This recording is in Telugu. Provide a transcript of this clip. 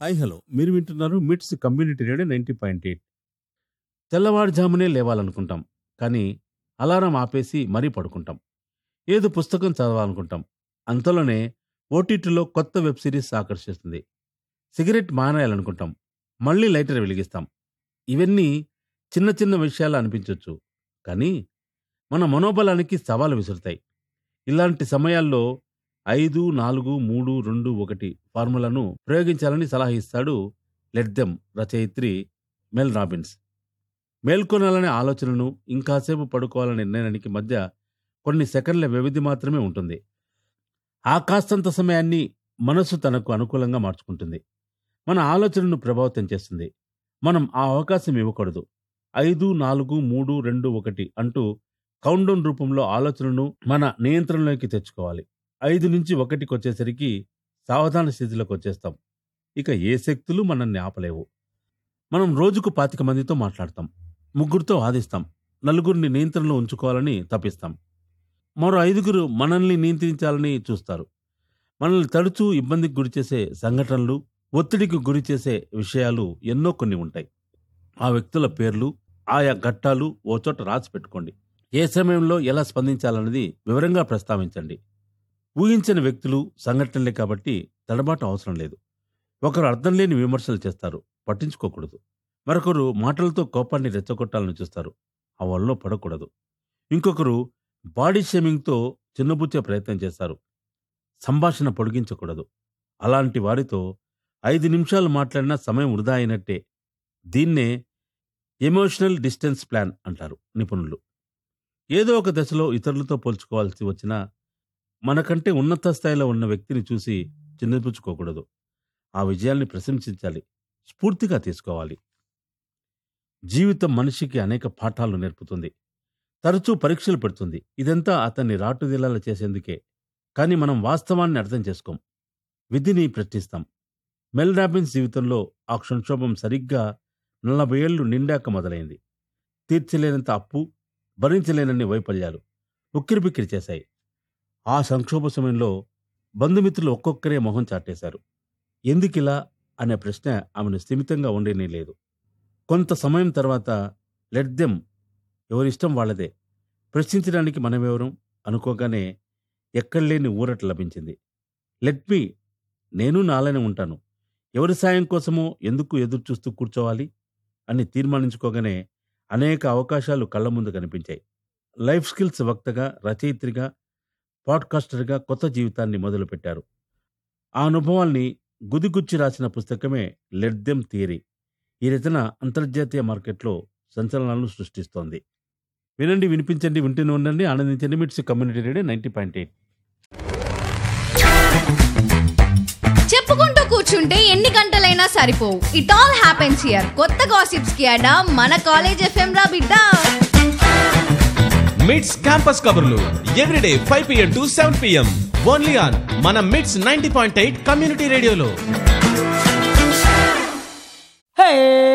హాయ్ హలో మీరు వింటున్నారు MITS community radio ninety point eight తెల్లవారుజామునే లేవాలనుకుంటాం కానీ అలారం ఆపేసి మరీ పడుకుంటాం ఏదో పుస్తకం చదవాలనుకుంటాం అంతలోనే ఓటీటీలో కొత్త వెబ్ సిరీస్ ఆకర్షిస్తుంది సిగరెట్ మానేయాలనుకుంటాం మళ్ళీ లైటర్ వెలిగిస్తాం ఇవన్నీ చిన్న చిన్న విషయాలు అనిపించవచ్చు కానీ మన మనోబలానికి సవాలు విసురుతాయి ఇలాంటి సమయాల్లో ఐదు నాలుగు మూడు రెండు ఒకటి ఫార్ములాను ప్రయోగించాలని సలహా ఇస్తాడు లెడ్దెం రచయిత్రి మెల్ రాబిన్స్ మేల్కొనాలనే ఆలోచనను ఇంకాసేపు పడుకోవాలనే నిర్ణయానికి మధ్య కొన్ని సెకండ్ల వ్యవధి మాత్రమే ఉంటుంది ఆ కాస్తంత సమయాన్ని మనస్సు తనకు అనుకూలంగా మార్చుకుంటుంది మన ఆలోచనను ప్రభావితం చేస్తుంది మనం ఆ అవకాశం ఇవ్వకూడదు ఐదు నాలుగు మూడు రెండు ఒకటి అంటూ కౌంటౌన్ రూపంలో ఆలోచనను మన నియంత్రణలోకి తెచ్చుకోవాలి ఐదు నుంచి ఒకటికి వచ్చేసరికి సావధాన స్థితిలోకి వచ్చేస్తాం ఇక ఏ శక్తులు మనల్ని ఆపలేవు మనం రోజుకు పాతిక మందితో మాట్లాడతాం ముగ్గురితో వాదిస్తాం నలుగురిని నియంత్రణలో ఉంచుకోవాలని తప్పిస్తాం మరో ఐదుగురు మనల్ని నియంత్రించాలని చూస్తారు మనల్ని తరచూ ఇబ్బందికి గురిచేసే సంఘటనలు ఒత్తిడికి గురి చేసే విషయాలు ఎన్నో కొన్ని ఉంటాయి ఆ వ్యక్తుల పేర్లు ఆయా ఘట్టాలు ఓ చోట రాసి పెట్టుకోండి ఏ సమయంలో ఎలా స్పందించాలన్నది వివరంగా ప్రస్తావించండి ఊహించని వ్యక్తులు సంఘటనలే కాబట్టి తడబాటు అవసరం లేదు ఒకరు అర్థం లేని విమర్శలు చేస్తారు పట్టించుకోకూడదు మరొకరు మాటలతో కోపాన్ని రెచ్చగొట్టాలని చూస్తారు ఆ వల్ల పడకూడదు ఇంకొకరు బాడీ షేమింగ్తో చిన్నబుచ్చే ప్రయత్నం చేస్తారు సంభాషణ పొడిగించకూడదు అలాంటి వారితో ఐదు నిమిషాలు మాట్లాడినా సమయం వృధా అయినట్టే దీన్నే ఎమోషనల్ డిస్టెన్స్ ప్లాన్ అంటారు నిపుణులు ఏదో ఒక దశలో ఇతరులతో పోల్చుకోవాల్సి వచ్చినా మనకంటే ఉన్నత స్థాయిలో ఉన్న వ్యక్తిని చూసి చిన్నపుచ్చుకోకూడదు ఆ విజయాల్ని ప్రశంసించాలి స్ఫూర్తిగా తీసుకోవాలి జీవితం మనిషికి అనేక పాఠాలు నేర్పుతుంది తరచూ పరీక్షలు పెడుతుంది ఇదంతా అతన్ని రాటుదిలాల చేసేందుకే కానీ మనం వాస్తవాన్ని అర్థం చేసుకోం విధిని ప్రశ్నిస్తాం మెల్ రాబిన్స్ జీవితంలో ఆ సంక్షోభం సరిగ్గా నలభై ఏళ్లు నిండాక మొదలైంది తీర్చలేనంత అప్పు భరించలేనన్ని వైఫల్యాలు ఉక్కిరిబిక్కిరి చేశాయి ఆ సంక్షోభ సమయంలో బంధుమిత్రులు ఒక్కొక్కరే మొహం చాటేశారు ఎందుకిలా అనే ప్రశ్న ఆమెను స్థిమితంగా ఉండేనే లేదు కొంత సమయం తర్వాత లెట్ దెమ్ ఎవరిష్టం వాళ్ళదే ప్రశ్నించడానికి మనమెవరం అనుకోగానే ఎక్కడలేని ఊరట లభించింది లెట్ మీ నేను నాలనే ఉంటాను ఎవరి సాయం కోసమో ఎందుకు ఎదురు చూస్తూ కూర్చోవాలి అని తీర్మానించుకోగానే అనేక అవకాశాలు కళ్ళ ముందు కనిపించాయి లైఫ్ స్కిల్స్ వక్తగా రచయిత్రిగా పాడ్కాస్టర్గా కొత్త జీవితాన్ని మొదలుపెట్టారు ఆ అనుభవాల్ని గుదిగుచ్చి రాసిన పుస్తకమే లెట్ దెమ్ థియరీ ఈ రచన అంతర్జాతీయ మార్కెట్లో సంచలనాలను సృష్టిస్తోంది వినండి వినిపించండి వింటూనే ఉండండి ఆనందించండి MITS community radio ninety point eight చెప్పుకుంటూ కూర్చుంటే ఎన్ని గంటలైనా సరిపోవు ఇట్ ఆల్ హ్యాపెన్స్ హియర్ కొత్త గాసిప్స్ కి అడా మన కాలేజ్ ఎఫ్ఎం రా బిడ్డ మిడ్స్ క్యాంపస్ కబుర్లు everyday five PM to seven PM only on మన MITS ninety point eight community రేడియోలో హే